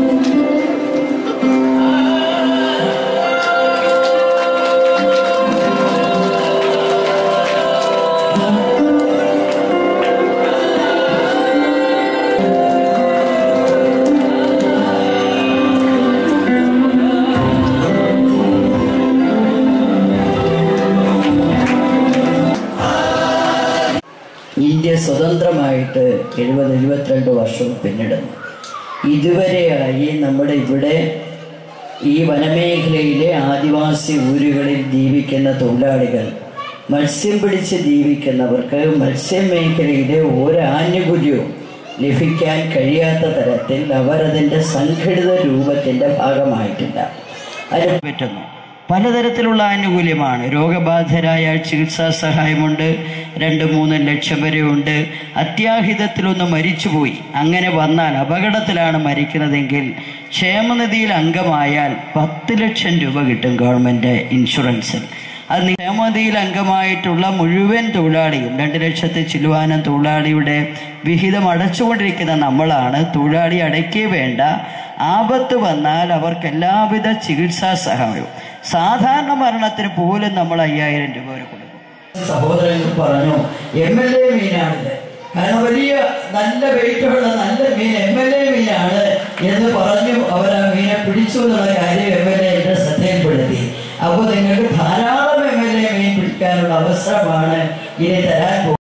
India സ്വതന്ത്രമായിട്ട് എഴുപത് എഴുപത്തിരണ്ട് വർഷം പിന്നിടുന്നു ഇതുവരെയായി നമ്മുടെ ഇവിടെ ഈ വനമേഖലയിലെ ആദിവാസി ഊരുകളിൽ ജീവിക്കുന്ന തൊഴിലാളികൾ മത്സ്യം പിടിച്ച് ജീവിക്കുന്നവർക്ക് മത്സ്യമേഖലയിലെ ഒരു ആനുകൂല്യവും ലഭിക്കാൻ കഴിയാത്ത തരത്തിൽ അവരതിൻ്റെ സംഘടിത രൂപത്തിൻ്റെ ഭാഗമായിട്ടില്ല അതിന് പറ്റുന്നു പലതരത്തിലുള്ള ആനുകൂല്യമാണ് രോഗബാധിതരായ ചികിത്സാ സഹായമുണ്ട് രണ്ട് മൂന്ന് ലക്ഷം വരെ ഉണ്ട് അത്യാഹിതത്തിലൊന്ന് മരിച്ചുപോയി അങ്ങനെ വന്നാൽ അപകടത്തിലാണ് മരിക്കുന്നതെങ്കിൽ ക്ഷേമനിധിയിൽ അംഗമായാൽ പത്ത് ലക്ഷം രൂപ കിട്ടും ഗവൺമെൻറ് ഇൻഷുറൻസിൽ അത് ക്ഷേമനിധിയിൽ അംഗമായിട്ടുള്ള മുഴുവൻ തൊഴിലാളിയും രണ്ട് ലക്ഷത്തി ചില്ലുവാനം തൊഴിലാളിയുടെ വിഹിതം അടച്ചുകൊണ്ടിരിക്കുന്ന നമ്മളാണ് തൊഴിലാളി അടയ്ക്കേ വേണ്ട ആപത്ത് വന്നാൽ അവർക്ക് എല്ലാവിധ ചികിത്സാ സഹായവും സാധാരണ മരണത്തിന് പോലും നമ്മൾ അയ്യായിരം രൂപ വരെ കൊടുക്കും സഹോദരങ്ങൾ പറഞ്ഞു എം എൽ എ മീനാണിത് കാരണം വലിയ നല്ല വെയിറ്റുള്ള നല്ല മീൻ എം എൽ എ മീനാണ് എന്ന് പറഞ്ഞു അവർ ആ മീനെ പിടിച്ചു എന്നുള്ള കാര്യം എം എൽ എ എന്റെ ശ്രദ്ധയിൽപ്പെടുത്തി അപ്പോൾ നിങ്ങൾക്ക് ധാരാളം എം എൽ എ മീൻ പിടിക്കാനുള്ള അവസരമാണ് ഇനി തരാൻ പോകുന്നത്